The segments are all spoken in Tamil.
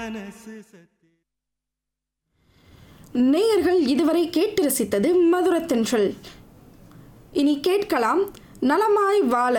நேயர்கள் இதுவரை கேட்டு ரசித்தது மதுரத்தென்றல் இனி கேட்கலாம் நலமாய் வாழ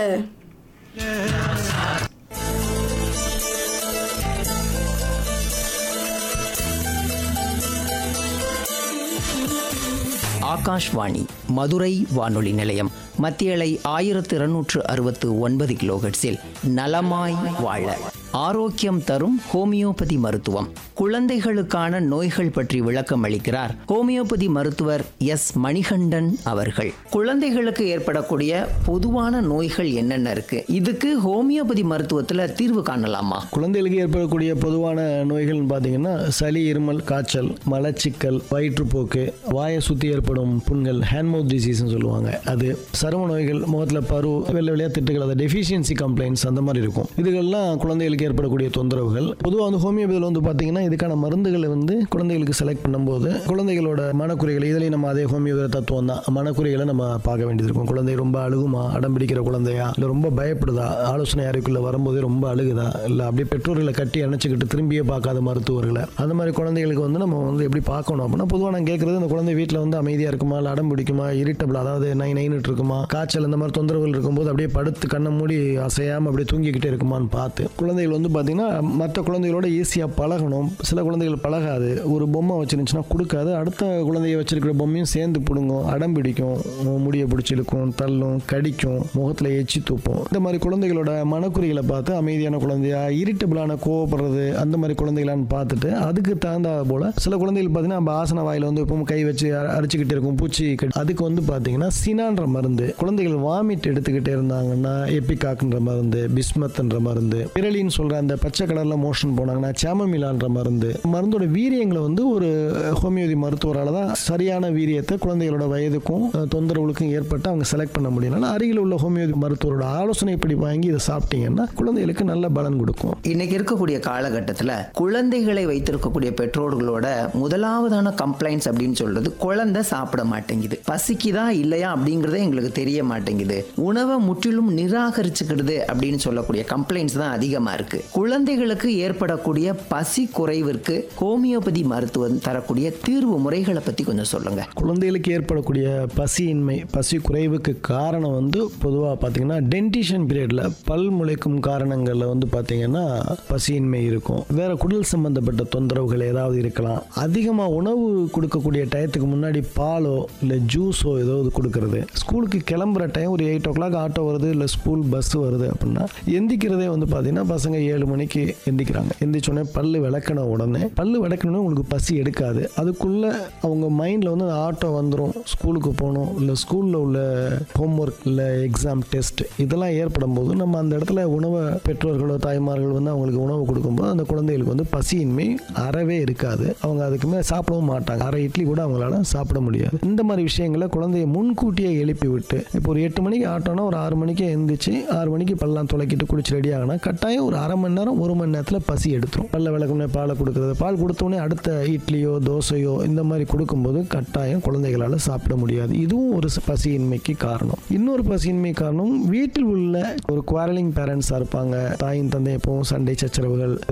ஆகாஷ்வாணி மதுரை வானொலி நிலையம் மத்தியலை ஆயிரத்து இருநூற்று அறுபத்து ஒன்பது கிலோஹெட்ஸில் நலமாய் வாழ ஆரோக்கியம் தரும் ஹோமியோபதி மருத்துவம் குழந்தைகளுக்கான நோய்கள் பற்றி விளக்கம் அளிக்கிறார் ஹோமியோபதி மருத்துவர் எஸ் மணிகண்டன் அவர்கள் குழந்தைகளுக்கு ஏற்படக்கூடிய பொதுவான நோய்கள் என்னென்ன இருக்கு இதுக்கு ஹோமியோபதி மருத்துவத்துல தீர்வு காணலாமா குழந்தைகளுக்கு ஏற்படக்கூடிய பொதுவான நோய்கள்னு பார்த்தீங்கன்னா சளி இருமல் காய்ச்சல் மலச்சிக்கல் வயிற்றுப்போக்கு வாயை சுற்றி ஏற்படும் புண்கள் ஹேண்ட்மவுத் டிசீஸ்னு சொல்லுவாங்க அது சரும நோய்கள் முகத்தில் பரு வெள்ளை வெள்ளையாக திட்டுகள் அது டெஃபிஷியன்சி கம்ப்ளைண்ட்ஸ் அந்த மாதிரி இருக்கும் இதுகள்லாம் குழந்தைகளுக்கு ஏற்படக்கூடிய தொந்தரவுகள் பொதுவாக வந்து ஹோமியோபதியில் வந்து பார்த்தீங்கன்னா இதுக்கான மருந்துகளை வந்து குழந்தைகளுக்கு செலக்ட் பண்ணும்போது குழந்தைகளோட மனக்குறைகளை இதுலேயும் நம்ம அதே ஹோமியோபதி தத்துவம் தான் மனக்குறைகளை நம்ம பார்க்க வேண்டியது இருக்கும் குழந்தை ரொம்ப அழுகுமா அடம் பிடிக்கிற குழந்தையா இல்லை ரொம்ப பயப்படுதா ஆலோசனை அறைக்குள்ளே வரும்போதே ரொம்ப அழுகுதா இல்லை அப்படியே பெற்றோர்களை கட்டி அணைச்சிக்கிட்டு திரும்பியே பார்க்காத மருத்துவர்களை அந்த மாதிரி குழந்தைகளுக்கு வந்து நம்ம வந்து எப்படி பார்க்கணும் அப்படின்னா பொதுவாக நான் கேட்குறது இந்த குழந்தை வீட்டில் வந்து அமைதியாக இருக்குமா இல்லை அடம் பிடிக்குமா இரிட்டபிள் அதாவது நை நைன்னுட்டு இருக்குமா காய்ச்சல் இந்த மாதிரி தொந்தரவுகள் இருக்கும்போது அப்படியே படுத்து கண்ணை மூடி அசையாமல் அப்படியே தூங்கிக்கிட்டே இருக்குமான்னு பார்த்து குழந்தைகள் வந்து பார்த்தீங்கன்னா மற்ற குழந்தைகளோட ஈஸியாக பழகணும் சில குழந்தைகள் பழகாது ஒரு பொம்மை வச்சிருந்துச்சுன்னா கொடுக்காது அடுத்த குழந்தைய வச்சிருக்கிற பொம்மையும் சேர்ந்து பிடுங்கும் அடம் பிடிக்கும் முடியை பிடிச்சி இழுக்கும் தள்ளும் கடிக்கும் முகத்தில் எச்சி தூப்போம் இந்த மாதிரி குழந்தைகளோட மனக்குறிகளை பார்த்து அமைதியான குழந்தையா இரிட்டபிளான கோவப்படுறது அந்த மாதிரி குழந்தைகளான்னு பார்த்துட்டு அதுக்கு தகுந்த போல சில குழந்தைகள் பார்த்தீங்கன்னா நம்ம ஆசன வாயில வந்து எப்பவும் கை வச்சு அ- அரிச்சுக்கிட்டு இருக்கும் பூச்சி கடி அதுக்கு வந்து பார்த்தீங்கன்னா சினான்ற மருந்து குழந்தைகள் வாமிட் எடுத்துக்கிட்டே இருந்தாங்கன்னா எப்பிகாக்ன்ற மருந்து பிஸ்மத்ன்ற மருந்து பிரலின்னு சொல்ற அந்த பச்சை கலர்ல மோஷன் போனாங்கன்னா சாமமிலான்ற மருந்து மருந்தோட வீரியங்களை வந்து ஒரு ஹோமியோபதி மருத்துவரால தான் சரியான வீரியத்தை குழந்தைகளோட வயதுக்கும் அஹ், தொந்தரவுகளுக்கும் ஏற்பட்டு அவங்க செலக்ட் பண்ண முடியல அருகில் உள்ள ஹோமியோபதி மருத்துவரோட ஆலோசனை இப்படி வாங்கி இதை சாப்பிட்டீங்கன்னா குழந்தைகளுக்கு நல்ல பலன் கொடுக்கும் இன்னைக்கு இருக்கக்கூடிய காலகட்டத்தில் குழந்தைகளை வைத்திருக்கக்கூடிய பெற்றோர்களோட முதலாவதான கம்ப்ளைண்ட்ஸ் அப்படின்னு சொல்றது குழந்தை சாப்பிட மாட்டேங்குது பசிக்குதா இல்லையா அப்படிங்கறதே எங்களுக்கு தெரிய மாட்டேங்குது உணவை முற்றிலும் நிராகரிச்சுக்கிடுது அப்படின்னு சொல்லக்கூடிய கம்ப்ளைண்ட்ஸ் தான் அதிகமா இருக்கு குழந்தைகளுக்கு ஏற்படக்கூடிய பசி குறைவிற்கு ஹோமியோபதி மருத்துவம் தரக்கூடிய தீர்வு முறைகளை பத்தி கொஞ்சம் சொல்லுங்க குழந்தைகளுக்கு ஏற்படக்கூடிய பசியின்மை பசி குறைவுக்கு காரணம் வந்து பொதுவாக பார்த்தீங்கன்னா டென்டிஷன் பீரியடில் பல் முளைக்கும் காரணங்களில் வந்து பார்த்தீங்கன்னா பசியின்மை இருக்கும் வேற குடல் சம்பந்தப்பட்ட தொந்தரவுகள் ஏதாவது இருக்கலாம் அதிகமாக உணவு கொடுக்கக்கூடிய டயத்துக்கு முன்னாடி பாலோ இல்லை ஜூஸோ ஏதாவது கொடுக்கறது ஸ்கூலுக்கு கிளம்புற டைம் ஒரு எயிட் ஓ கிளாக் ஆட்டோ வருது இல்லை ஸ்கூல் பஸ் வருது அப்படின்னா எந்திக்கிறதே வந்து பார்த்தீங்கன்னா பசங்க ஏழு மணிக்கு எந்திக்கிறாங்க எந்திரிச்சோடனே பல்லு விளக்கின உடனே பல்லு விளக்கணுன்னே உங்களுக்கு பசி எடுக்காது அதுக்குள்ள அவங்க மைண்டில் வந்து அந்த ஆட்டோ வந்துடும் ஸ்கூலுக்கு போகணும் இல்லை ஸ்கூலில் உள்ள ஹோம்ஒர்க் இல்லை எக்ஸாம் டெஸ்ட் இதெல்லாம் ஏற்படும் போது நம்ம அந்த இடத்துல உணவை பெற்றோர்களோ தாய்மார்கள் வந்து அவங்களுக்கு உணவு கொடுக்கும்போது அந்த குழந்தைகளுக்கு வந்து பசியின்மை அறவே இருக்காது அவங்க அதுக்கு மேலே சாப்பிடவும் மாட்டாங்க அரை இட்லி கூட அவங்களால சாப்பிட முடியாது இந்த மாதிரி விஷயங்களை குழந்தைய முன்கூட்டியே எழுப்பி விட்டு இப்போ ஒரு எட்டு மணிக்கு ஆட்டோனா ஒரு ஆறு மணிக்கே எந்திரிச்சு ஆறு மணிக்கு பல்லாம் துளைக்கிட்டு குளிச்சு ரெடி ஆகினா கட்டாயம் ஒரு அரை மணி நேரம் ஒரு மணி நேரத்தில் பசி எடுத்துரும் பல்ல விளக்கம்னே பாலை கொடுக்குறது பால் கொடுத்தோடனே அடுத்த இட்லியோ தோசையோ இந்த மாதிரி கொடுக்கும்போது கட்டாயம் குழந்தைகளால் சாப்பிட முடியாது இதுவும் ஒரு ச- பசியின்மைக்கு காரணம் இன்னொரு பசியின்மை காரணம் வீட்டில் உள்ள ஒரு குவாரலிங் பேரண்ட்ஸாக இருப்பாங்க தாயின் தந்தை எப்பவும் சண்டை சச்சரவுகள்